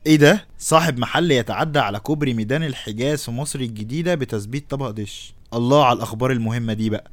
ايه ده صاحب محل يتعدى على كوبري ميدان الحجاز في مصر الجديدة بتثبيت طبق دش الله على الاخبار المهمة دي بقى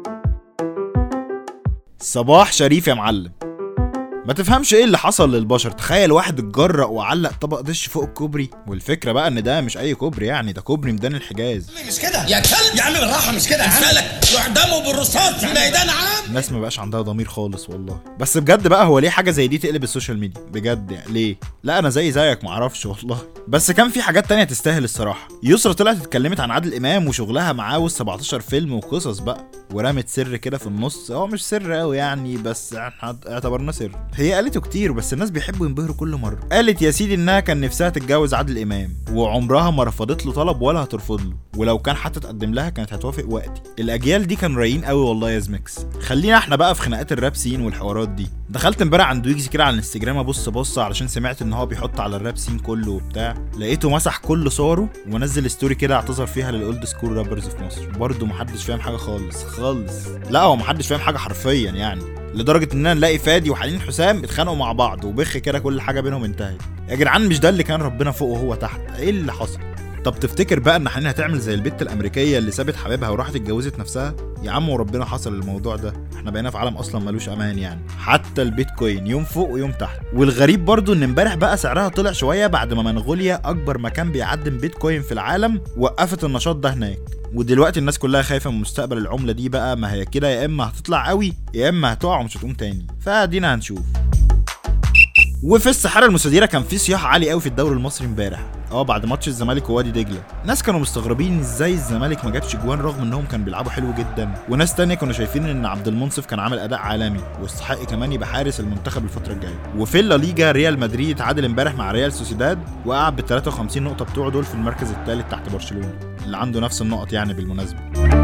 صباح شريف يا معلم ما تفهمش ايه اللي حصل للبشر تخيل واحد اتجرأ وعلق طبق دش فوق الكوبري والفكرة بقى ان ده مش اي كوبري يعني ده كوبري ميدان الحجاز مش كده يا كلب يا عم بالراحه مش كده يا عم مالك يعدموا بالرصاص في ميدان عام الناس ما بقاش عندها ضمير خالص والله بس بجد بقى هو ليه حاجه زي دي تقلب السوشيال ميديا بجد يعني ليه لا انا زي زيك معرفش والله بس كان في حاجات تانية تستاهل الصراحه يسرا طلعت اتكلمت عن عادل امام وشغلها معاه وال 17 فيلم وقصص بقى ورمت سر كده في النص هو مش سر قوي يعني بس احنا اعتبرناه سر هي قالته كتير بس الناس بيحبوا ينبهروا كل مره قالت يا سيدي انها كان نفسها تتجوز عادل امام وعمرها ما رفضت له طلب ولا هترفض له ولو كان حتى تقدم لها كانت هتوافق وقتي الاجيال دي كانوا رايقين قوي والله يا زميكس خلينا احنا بقى في خناقات الراب سين والحوارات دي دخلت امبارح عند ويجز كده على الانستجرام ابص بص علشان سمعت ان هو بيحط على الراب سين كله وبتاع لقيته مسح كل صوره ونزل ستوري كده اعتذر فيها للاولد سكول رابرز في مصر برضه محدش فاهم حاجه خالص خالص لا هو محدش فاهم حاجه حرفيا يعني لدرجه اننا نلاقي فادي وحنين حسام اتخانقوا مع بعض وبخ كده كل حاجه بينهم انتهت يا جدعان مش ده اللي كان ربنا فوق وهو تحت ايه اللي حصل طب تفتكر بقى ان حنين هتعمل زي البت الامريكيه اللي سابت حبيبها وراحت اتجوزت نفسها يا عم وربنا حصل الموضوع ده احنا بقينا في عالم اصلا ملوش امان يعني حتى البيتكوين يوم فوق ويوم تحت والغريب برضو ان امبارح بقى سعرها طلع شويه بعد ما منغوليا اكبر مكان بيعدم بيتكوين في العالم وقفت النشاط ده هناك ودلوقتي الناس كلها خايفه من مستقبل العمله دي بقى ما هي كده يا اما هتطلع قوي يا اما هتقع ومش هتقوم تاني فادينا هنشوف وفي السحاره المستديره كان في صياح عالي قوي في الدوري المصري امبارح اه بعد ماتش الزمالك ووادي دجله ناس كانوا مستغربين ازاي الزمالك ما جابش جوان رغم انهم كانوا بيلعبوا حلو جدا وناس تانية كانوا شايفين ان عبد المنصف كان عامل اداء عالمي واستحق كمان يبقى حارس المنتخب الفتره الجايه وفي اللا ليجا ريال مدريد اتعادل امبارح مع ريال سوسيداد وقعد بال 53 نقطه بتوعه دول في المركز الثالث تحت برشلونه اللي عنده نفس النقط يعني بالمناسبه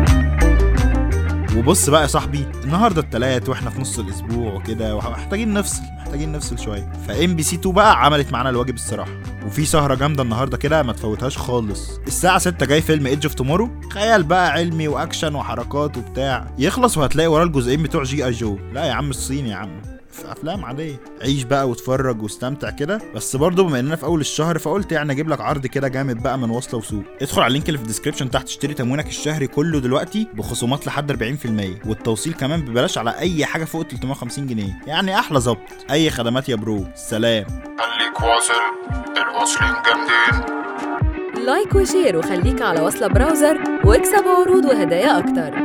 وبص بقى يا صاحبي النهارده التلات واحنا في نص الاسبوع وكده ومحتاجين نفصل محتاجين نفصل شويه فام بي سي 2 بقى عملت معانا الواجب الصراحه وفي سهره جامده النهارده كده ما تفوتهاش خالص الساعه 6 جاي فيلم ايدج اوف تومورو خيال بقى علمي واكشن وحركات وبتاع يخلص وهتلاقي وراه الجزئين بتوع جي اي جو لا يا عم الصين يا عم في افلام عاديه عيش بقى واتفرج واستمتع كده بس برضه بما اننا في اول الشهر فقلت يعني اجيب لك عرض كده جامد بقى من وصله وسوق ادخل على اللينك اللي في الديسكربشن تحت اشتري تموينك الشهري كله دلوقتي بخصومات لحد 40% والتوصيل كمان ببلاش على اي حاجه فوق 350 جنيه يعني احلى ظبط اي خدمات يا برو سلام خليك واصل الواصلين جامدين لايك وشير وخليك على وصلة براوزر واكسب عروض وهدايا أكتر